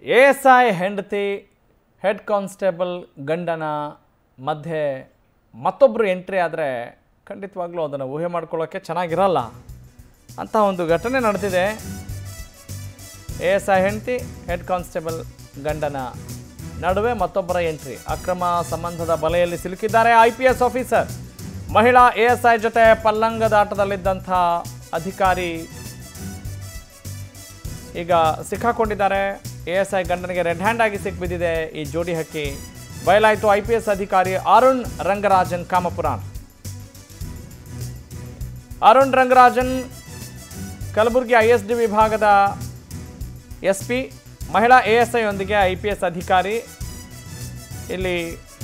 A S I ಹೆಂಡತಿ head constable ಗಂಡನ ಮಧ್ಯೆ ಮತ್ತೊಬ್ಬರು ಎಂಟ್ರಿ ಆದರೆ ಖಂಡಿತವಾಗ್ಲೂ ಅದನ್ನು ಊಹೆ ಮಾಡ್ಕೊಳ್ಳೋಕ್ಕೆ ಚೆನ್ನಾಗಿರಲ್ಲ ಅಂತ ಒಂದು ಘಟನೆ ನಡೆದಿದೆ ಎ ಎಸ್ ಐ ಹೆಂಡತಿ ಹೆಡ್ ಕಾನ್ಸ್ಟೇಬಲ್ ಗಂಡನ ನಡುವೆ ಮತ್ತೊಬ್ಬರ ಎಂಟ್ರಿ ಅಕ್ರಮ ಸಂಬಂಧದ ಬಲೆಯಲ್ಲಿ ಸಿಲುಕಿದ್ದಾರೆ ಐ ಪಿ ಎಸ್ ಆಫೀಸರ್ ಮಹಿಳಾ ಎ ಎಸ್ ಐ ಜೊತೆ ಪಲ್ಲಂಗದಾಟದಲ್ಲಿದ್ದಂಥ ಅಧಿಕಾರಿ ಈಗ ಸಿಕ್ಕಾಕೊಂಡಿದ್ದಾರೆ ಎ ಎಸ್ ಐ ಗಂಡನಿಗೆ ರೆಡ್ ಹ್ಯಾಂಡ್ ಆಗಿ ಸಿಕ್ಬಿದ್ದಿದೆ ಈ ಜೋಡಿ ಹಕ್ಕಿ ಬಯಲಾಯಿತು ಐ ಪಿ ಎಸ್ ಅಧಿಕಾರಿ ಅರುಣ್ ರಂಗರಾಜನ್ ಕಾಮಪುರಾನ್ Arun Rangarajan Kalaburagi I S D ವಿಭಾಗದ ಎಸ್ ಪಿ ಮಹಿಳಾ ಎ ಎಸ್ ಐಯೊಂದಿಗೆ ಐ ಪಿ ಎಸ್ ಅಧಿಕಾರಿ ಇಲ್ಲಿ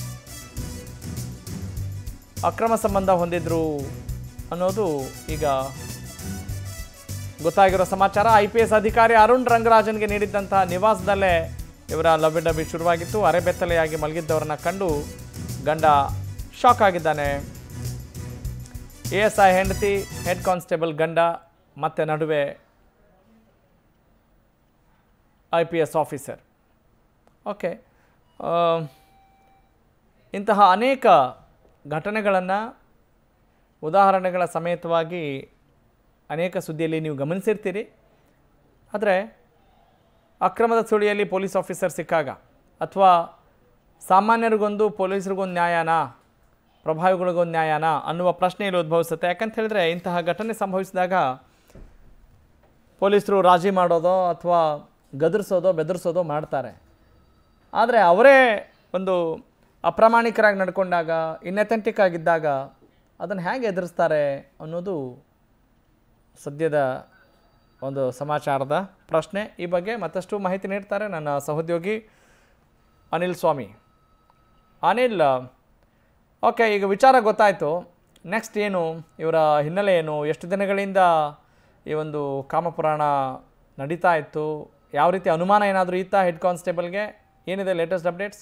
ಅಕ್ರಮ ಸಂಬಂಧ ಹೊಂದಿದ್ರು ಅನ್ನೋದು ಈಗ ಗೊತ್ತಾಗಿರೋ ಸಮಾಚಾರ ಐ ಪಿ ಎಸ್ ಅಧಿಕಾರಿ ಅರುಣ್ ರಂಗರಾಜನ್ಗೆ ನೀಡಿದ್ದಂತಹ ನಿವಾಸದಲ್ಲೇ ಇವರ ಲವ್ ಡಬ್ಬಿ ಶುರುವಾಗಿತ್ತು ಅರೆಬೆತ್ತಲೆಯಾಗಿ ಮಲಗಿದ್ದವರನ್ನ ಕಂಡು ಗಂಡ ಶಾಕ್ ಆಗಿದ್ದಾನೆ ಎ ಎಸ್ ಐ ಹೆಂಡತಿ ಹೆಡ್ ಕಾನ್ಸ್ಟೇಬಲ್ ಗಂಡ ಮತ್ತೆ ನಡುವೆ I P S officer okay ಇಂತಹ ಅನೇಕ ಘಟನೆಗಳನ್ನು ಉದಾಹರಣೆಗಳ ಸಮೇತವಾಗಿ ಅನೇಕ ಸುದ್ದಿಯಲ್ಲಿ ನೀವು ಗಮನಿಸಿರ್ತೀರಿ ಆದರೆ ಅಕ್ರಮದ ಸುಳಿಯಲ್ಲಿ ಪೊಲೀಸ್ ಆಫೀಸರ್ ಸಿಕ್ಕಾಗ ಅಥವಾ ಸಾಮಾನ್ಯರಿಗೊಂದು ಪೊಲೀಸರಿಗೊಂದು ನ್ಯಾಯನಾ ಪ್ರಭಾವಿಗಳಿಗೊಂದು ನ್ಯಾಯನಾ ಅನ್ನುವ ಪ್ರಶ್ನೆ ಇಲ್ಲಿ ಉದ್ಭವಿಸುತ್ತೆ ಯಾಕಂತ ಹೇಳಿದ್ರೆ ಇಂತಹ ಘಟನೆ ಸಂಭವಿಸಿದಾಗ ಪೊಲೀಸರು ರಾಜಿ ಮಾಡೋದೋ ಅಥವಾ ಗದರಿಸೋದೋ ಬೆದರಿಸೋದೋ ಮಾಡ್ತಾರೆ ಆದರೆ ಅವರೇ ಒಂದು ಅಪ್ರಾಮಾಣಿಕರಾಗಿ ನಡ್ಕೊಂಡಾಗ ಇನ್ಎಥೆಂಟಿಕ್ ಆಗಿದ್ದಾಗ ಅದನ್ನು ಹೇಗೆ ಎದುರಿಸ್ತಾರೆ ಅನ್ನೋದು ಸದ್ಯದ ಒಂದು ಸಮಾಚಾರದ ಪ್ರಶ್ನೆ ಈ ಬಗ್ಗೆ ಮತ್ತಷ್ಟು ಮಾಹಿತಿ ನೀಡ್ತಾರೆ ನನ್ನ ಸಹೋದ್ಯೋಗಿ ಅನಿಲ್ ಸ್ವಾಮಿ ಅನಿಲ್ ಓಕೆ ಈಗ ವಿಚಾರ ಗೊತ್ತಾಯಿತು ನೆಕ್ಸ್ಟ್ ಏನು ಇವರ ಹಿನ್ನೆಲೆ ಏನು ಎಷ್ಟು ದಿನಗಳಿಂದ ಈ ಒಂದು ಕಾಮಪುರಾಣ ನಡೀತಾ ಇತ್ತು ಯಾವ ರೀತಿ ಅನುಮಾನ ಏನಾದರೂ ಇತ್ತಾ ಹೆಡ್ ಕಾನ್ಸ್ಟೇಬಲ್ಗೆ ಏನಿದೆ ಲೇಟೆಸ್ಟ್ ಅಪ್ಡೇಟ್ಸ್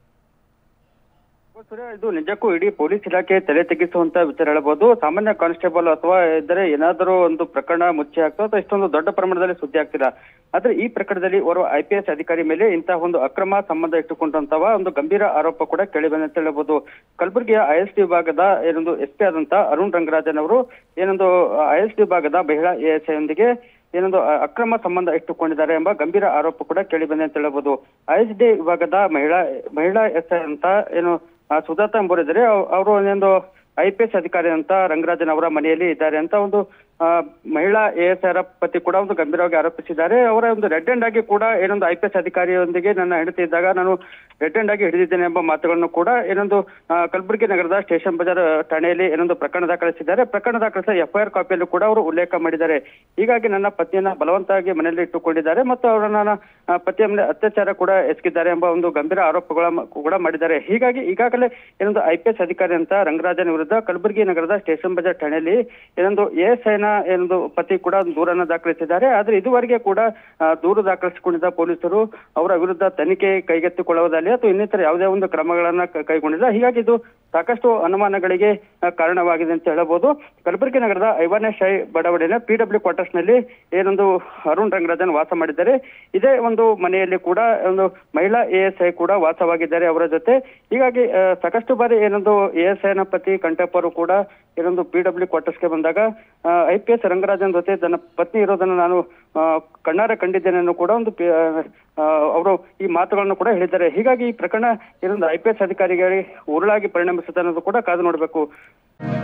ಸೂರ್ಯ, ಇದು ನಿಜಕ್ಕೂ ಇಡೀ ಪೊಲೀಸ್ ಇಲಾಖೆ ತಲೆ ತೆಗೆಸುವಂತ ವಿಚಾರ ಹೇಳ್ಬೋದು ಸಾಮಾನ್ಯ ಕಾನ್ಸ್ಟೇಬಲ್ ಅಥವಾ ಇದ್ದರೆ ಏನಾದರೂ ಒಂದು ಪ್ರಕರಣ ಮುಚ್ಚಿ ಆಗ್ತೋ ಅಥವಾ ಇಷ್ಟೊಂದು ದೊಡ್ಡ ಪ್ರಮಾಣದಲ್ಲಿ ಸುದ್ದಿ ಆಗ್ತಿಲ್ಲ ಆದ್ರೆ ಈ ಪ್ರಕರಣದಲ್ಲಿ ಓರ್ವ ಐ ಪಿ ಎಸ್ ಅಧಿಕಾರಿ ಮೇಲೆ ಇಂತಹ ಒಂದು ಅಕ್ರಮ ಸಂಬಂಧ ಇಟ್ಟುಕೊಂಡಂತವ ಒಂದು ಗಂಭೀರ ಆರೋಪ ಕೂಡ ಕೇಳಿ ಬಂದ ಅಂತ ಹೇಳ್ಬೋದು ಕಲಬುರಗಿಯ ಐ ಎಸ್ ಡಿ ವಿಭಾಗದ ಏನೊಂದು ಎಸ್ ಪಿ ಆದಂತ ಅರುಣ್ ರಂಗರಾಜನ್ ಅವರು ಏನೊಂದು ಐ ಎಸ್ ಡಿ ವಿಭಾಗದ ಮಹಿಳಾ ಎ ಎಸ್ ಐ ಯೊಂದಿಗೆ ಏನೊಂದು ಅ- ಅಕ್ರಮ ಸಂಬಂಧ ಇಟ್ಟುಕೊಂಡಿದ್ದಾರೆ ಎಂಬ ಗಂಭೀರ ಆರೋಪ ಕೂಡ ಕೇಳಿ ಬಂದೆ ಅಂತ ಹೇಳ್ಬೋದು ಐ ಎಸ್ ಡಿ ವಿಭಾಗದ ಮಹಿಳಾ ಮಹಿಳಾ ಎಸ್ ಐ ಅಂತ ಏನು ಆ, ಸುಜಾತ ಎಂಬುವರಿದ್ದಾರೆ ಅವರು ಒಂದು ಐ ಪಿ ಎಸ್ ಅಧಿಕಾರಿ ಅಂತ ರಂಗರಾಜನ್ ಅವರ ಮನೆಯಲ್ಲಿ ಇದ್ದಾರೆ ಅಂತ ಒಂದು ಆ, ಮಹಿಳಾ ಎ ಎಸ್ ಆರ್ ಪತಿ ಕೂಡ ಒಂದು ಗಂಭೀರವಾಗಿ ಆರೋಪಿಸಿದ್ದಾರೆ ಅವರ ಒಂದು ರೆಡ್ ಹ್ಯಾಂಡ್ ಆಗಿ ಕೂಡ ಏನೊಂದು ಐ ಪಿ ಎಸ್ ಅಧಿಕಾರಿಯೊಂದಿಗೆ ನನ್ನ ಹೆಂಡತಿ ಇದ್ದಾಗ ನಾನು ರೆಡ್ ಹ್ಯಾಂಡ್ ಆಗಿ ಹಿಡಿದಿದ್ದೇನೆ ಎಂಬ ಮಾತುಗಳನ್ನು ಕೂಡ ಏನೊಂದು ಆ, ಕಲಬುರಗಿ ನಗರದ ಸ್ಟೇಷನ್ ಬಜಾರ್ ಠಾಣೆಯಲ್ಲಿ ಏನೊಂದು ಪ್ರಕರಣ ದಾಖಲಿಸಿದ್ದಾರೆ ಪ್ರಕರಣ ದಾಖಲಿಸಿದ ಎಫ್ಐಆರ್ ಕಾಪಿಯಲ್ಲೂ ಕೂಡ ಅವರು ಉಲ್ಲೇಖ ಮಾಡಿದ್ದಾರೆ ಹೀಗಾಗಿ ನನ್ನ ಪತಿಯನ್ನ ಬಲವಂತವಾಗಿ ಮನೆಯಲ್ಲಿ ಇಟ್ಟುಕೊಂಡಿದ್ದಾರೆ ಮತ್ತು ಅವರ ನನ್ನ ಆ, ಪತಿಯ ಮೇಲೆ ಅತ್ಯಾಚಾರ ಕೂಡ ಎಸಗಿದ್ದಾರೆ ಎಂಬ ಒಂದು ಗಂಭೀರ ಆರೋಪಗಳ ಮ- ಕೂಡ ಮಾಡಿದ್ದಾರೆ ಹೀಗಾಗಿ ಈಗಾಗಲೇ ಏನೊಂದು ಐ ಪಿ ಎಸ್ ಅಧಿಕಾರಿ ಅಂತ ರಂಗರಾಜನ್ ವಿರುದ್ಧ ಕಲಬುರಗಿ ನಗರದ ಸ್ಟೇಷನ್ ಬಜಾರ್ ಠಾಣೆಯಲ್ಲಿ ಏನೊಂದು ಎಸ್ ಐನ ಏನೊಂದು ಪತಿ ಕೂಡ ಒಂದು ದೂರನ್ನ ದಾಖಲಿಸಿದ್ದಾರೆ ಆದ್ರೆ ಇದುವರೆಗೆ ಕೂಡ ಆ, ದೂರು ದಾಖಲಿಸಿಕೊಂಡಿದ್ದ ಪೊಲೀಸರು ಅವರ ವಿರುದ್ಧ ತನಿಖೆ ಕೈಗೆತ್ತಿಕೊಳ್ಳುವುದಲ್ಲಿ ಅಥವಾ ಇನ್ನಿತರ ಯಾವುದೇ ಒಂದು ಕ್ರಮಗಳನ್ನ ಕ- ಕೈಗೊಂಡಿಲ್ಲ ಹೀಗಾಗಿ ಇದು ಸಾಕಷ್ಟು ಅನುಮಾನಗಳಿಗೆ ಆ, ಕಾರಣವಾಗಿದೆ ಅಂತ ಹೇಳಬಹುದು ಕಲಬುರಗಿ ನಗರದ ಐವನೇ ಶಾಹಿ ಬಡಾವಣೆಯ ಪಿ ಡಬ್ಲ್ಯೂ ಕ್ವಾರ್ಟರ್ಸ್ ನಲ್ಲಿ ಏನೊಂದು ಅರುಣ್ ರಂಗರಾಜನ್ ವಾಸ ಮಾಡಿದ್ದಾರೆ ಇದೇ ಒಂದು ಮನೆಯಲ್ಲಿ ಕೂಡ ಒಂದು ಮಹಿಳಾ ಎ ಎಸ್ ಐ ಕೂಡ ವಾಸವಾಗಿದ್ದಾರೆ ಅವರ ಜೊತೆ ಹೀಗಾಗಿ ಆ, ಸಾಕಷ್ಟು ಬಾರಿ ಏನೊಂದು ಎ ಎಸ್ ಐನ ಪತಿ ಕಂಠಪ್ಪರು ಕೂಡ ಏನೊಂದು ಪಿ ಡಬ್ಲ್ಯೂ ಕ್ವಾರ್ಟರ್ಸ್ಗೆ ಬಂದಾಗ ಐ ಪಿ ಎಸ್ ರಂಗರಾಜನ್ ಜೊತೆ ತನ್ನ ಪತ್ನಿ ಇರೋದನ್ನು ನಾನು ಆ, ಕಣ್ಣಾರೆ ಕಂಡಿದ್ದೇನೆ ಅನ್ನೋ ಕೂಡ ಒಂದು ಪಿ- ಆ, ಅವರು ಈ ಮಾತುಗಳನ್ನು ಕೂಡ ಹೇಳಿದ್ದಾರೆ ಹೀಗಾಗಿ ಈ ಪ್ರಕರಣ ಏನೊಂದು ಐ ಪಿ ಎಸ್ ಅಧಿಕಾರಿಗೆ ಉರುಳಾಗಿ ಪರಿಣಮಿಸುತ್ತೆ ಅನ್ನೋದು ಕೂಡ ಕಾದು ನೋಡಬೇಕು